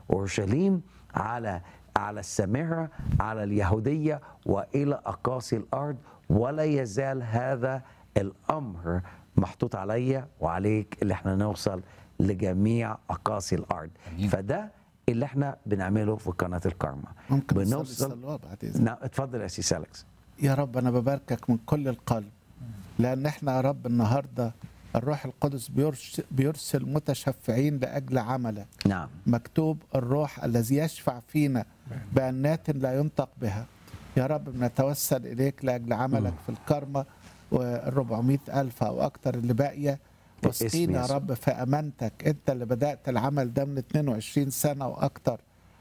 اورشليم على على السامره على اليهوديه والى اقاصي الارض ولا يزال هذا الامر محطوط عليا وعليك اللي احنا نوصل لجميع اقاصي الارض أمين. فده اللي احنا بنعمله في قناه الكارما ممكن نصلي الصلوات بعد إذنك نعم اتفضل يا سي أليكس يا رب أنا بباركك من كل القلب لأن إحنا يا رب النهاردة الروح القدس بيرش- بيرسل متشفعين لأجل عملك نعم مكتوب الروح الذي يشفع فينا بأنات لا ينطق بها يا رب بنتوسل إليك لأجل عملك في الكرمة والربعمائة ألف أو أكتر اللي باقية باسم واسقينا يا يسوع. رب في أمانتك أنت اللي بدأت العمل ده من 22 سنة وأكتر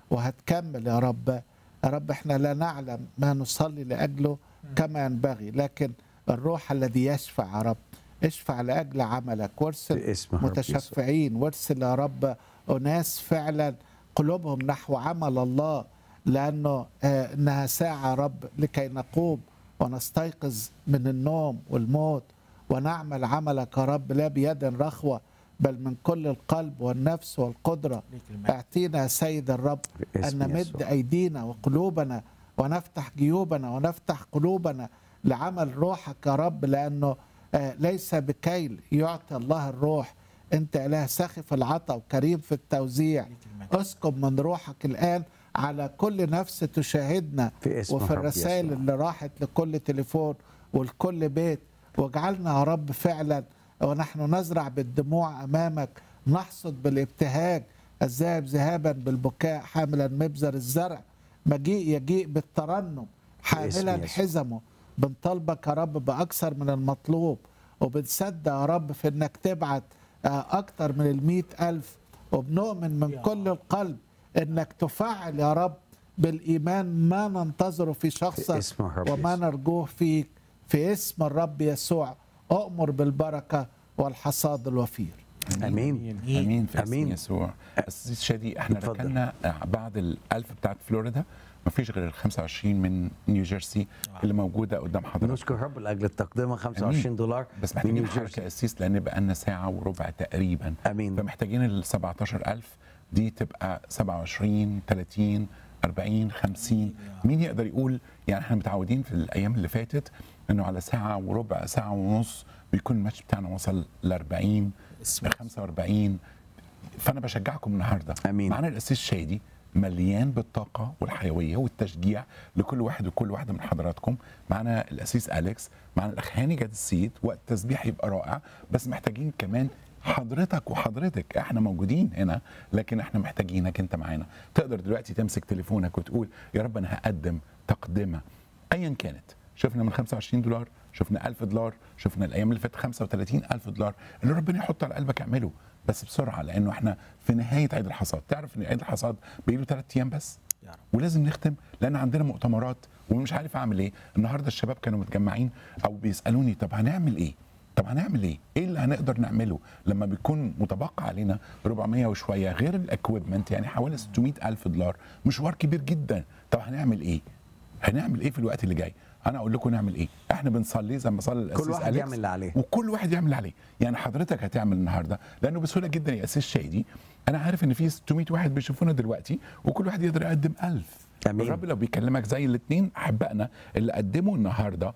وهتكمل يا رب يا رب احنا لا نعلم ما نصلي لأجله كما ينبغي لكن الروح الذي يشفع يا رب اشفع لأجل عملك وارسل باسم الرب يسوع. متشفعين وارسل يا رب أناس فعلا قلوبهم نحو عمل الله لأنه آه، إنها ساعة يا رب لكي نقوم ونستيقظ من النوم والموت ونعمل عملك يا رب لا بيد رخوة بل من كل القلب والنفس والقدرة اعطينا يا سيد الرب باسم أن نمد يسوع. أيدينا وقلوبنا ونفتح جيوبنا ونفتح قلوبنا لعمل روحك يا رب لأنه آه، ليس بكيل يعطي الله الروح أنت إله سخف العطاء وكريم في التوزيع اسكب من روحك الآن على كل نفس تشاهدنا في اسم وفي الرب الرسائل يسوع. اللي راحت لكل تليفون ولكل بيت واجعلنا يا رب فعلا ونحن نزرع بالدموع امامك نحصد بالابتهاج الذاهب ذهابا بالبكاء حاملا مبزر الزرع مجيء يجيء بالترنم حاملا يسوع. حزمه بنطلبك يا رب باكثر من المطلوب وبنصدق يا رب في انك تبعت آه، اكتر من المئة الف وبنؤمن من كل القلب انك تفعل يا رب بالايمان ما ننتظره في شخصك اسم الرب وما يسوع. نرجوه فيك في اسم الرب يسوع اؤمر بالبركه والحصاد الوفير امين امين في اسم أمين. يسوع اسيس شادي احنا اتفضل. ركنا بعد الألف بتاعت فلوريدا ما فيش غير ال 25 من نيوجيرسي اللي موجوده قدام حضرتك نشكر رب لاجل التقدمه 25 دولار بس من محتاجين نيوجيرسي. حركه اسيس لان بقى لنا ساعه وربع تقريبا امين فمحتاجين ال 17000 دي تبقى 27 30 40 50 مين يقدر يقول يعني احنا متعودين في الايام اللي فاتت انه على ساعه وربع ساعه ونص بيكون الماتش بتاعنا وصل ل 40 ل 45 فانا بشجعكم النهارده امين معانا الاسيس شادي مليان بالطاقه والحيويه والتشجيع لكل واحد وكل واحده من حضراتكم معانا الاسيس اليكس معانا الاخ هاني جاد السيد وقت التسبيح يبقى رائع بس محتاجين كمان حضرتك وحضرتك احنا موجودين هنا لكن احنا محتاجينك انت معانا تقدر دلوقتي تمسك تليفونك وتقول يا رب انا هقدم تقدمه ايا كانت شفنا من 25 دولار شفنا 1000 دولار شفنا الايام اللي فاتت 35000 دولار اللي ربنا يحط على قلبك اعمله بس بسرعه لانه احنا في نهايه عيد الحصاد تعرف ان عيد الحصاد بيجي له ثلاث ايام بس يا رب. ولازم نختم لان عندنا مؤتمرات ومش عارف اعمل ايه النهارده الشباب كانوا متجمعين او بيسالوني طب هنعمل ايه طب هنعمل ايه؟ ايه اللي هنقدر نعمله لما بيكون متبقى علينا 400 وشويه غير الاكويبمنت يعني حوالي 600 الف دولار مشوار كبير جدا طب هنعمل ايه؟ هنعمل ايه في الوقت اللي جاي؟ انا اقول لكم نعمل ايه؟ احنا بنصلي زي ما صلى الاسيس كل واحد أليكس، يعمل اللي عليه. وكل واحد يعمل اللي عليه يعني حضرتك هتعمل النهارده لانه بسهوله جدا يا اسيس شادي انا عارف ان في 600 واحد بيشوفونا دلوقتي وكل واحد يقدر يقدم 1000 أمين. الرب لو بيكلمك زي الاثنين احبائنا اللي قدموا النهارده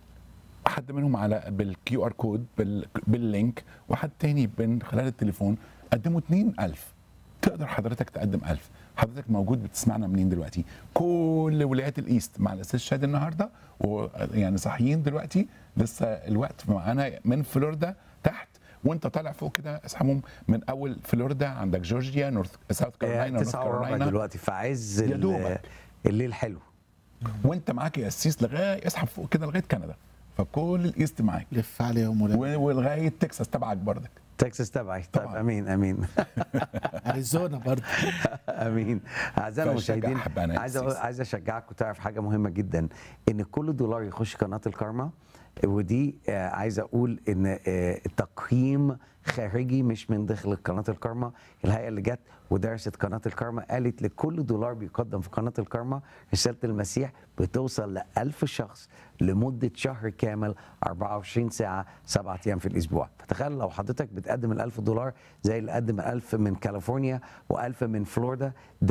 حد منهم على بالكيو ار كود بال- باللينك وحد تاني من خلال التليفون قدموا 2000 تقدر حضرتك تقدم 1000 حضرتك موجود بتسمعنا منين دلوقتي كل ولايات الايست مع الاساس شاد النهارده ويعني صاحيين دلوقتي لسه الوقت معانا من فلوريدا تحت وانت طالع فوق كده اسحبهم من اول فلوريدا عندك جورجيا نورث ساوث كارولاينا نورث تسعة وربع كارولاينا دلوقتي في عز يا ال- دوبك. الليل حلو وانت معاك يا قسيس لغايه اسحب فوق كده لغايه كندا فكل الايست معاك لف عليهم ولا و- ولغايه تكساس تبعك بردك تكساس تبعي طيب طبعاً. امين امين اريزونا برضه امين اعزائنا فشجع المشاهدين أحبائنا عايز أقول- القسيس. عايز اشجعك وتعرف حاجه مهمه جدا ان كل دولار يخش قناه الكارما ودي آه، عايز اقول ان آه، تقييم خارجي مش من داخل قناه الكارما الهيئه اللي جت ودرست قناه الكارما قالت لكل دولار بيقدم في قناه الكارما رساله المسيح بتوصل ل 1000 شخص لمده شهر كامل 24 ساعه سبعة ايام في الاسبوع فتخيل لو حضرتك بتقدم ال 1000 دولار زي اللي قدم 1000 من كاليفورنيا و1000 من فلوريدا ده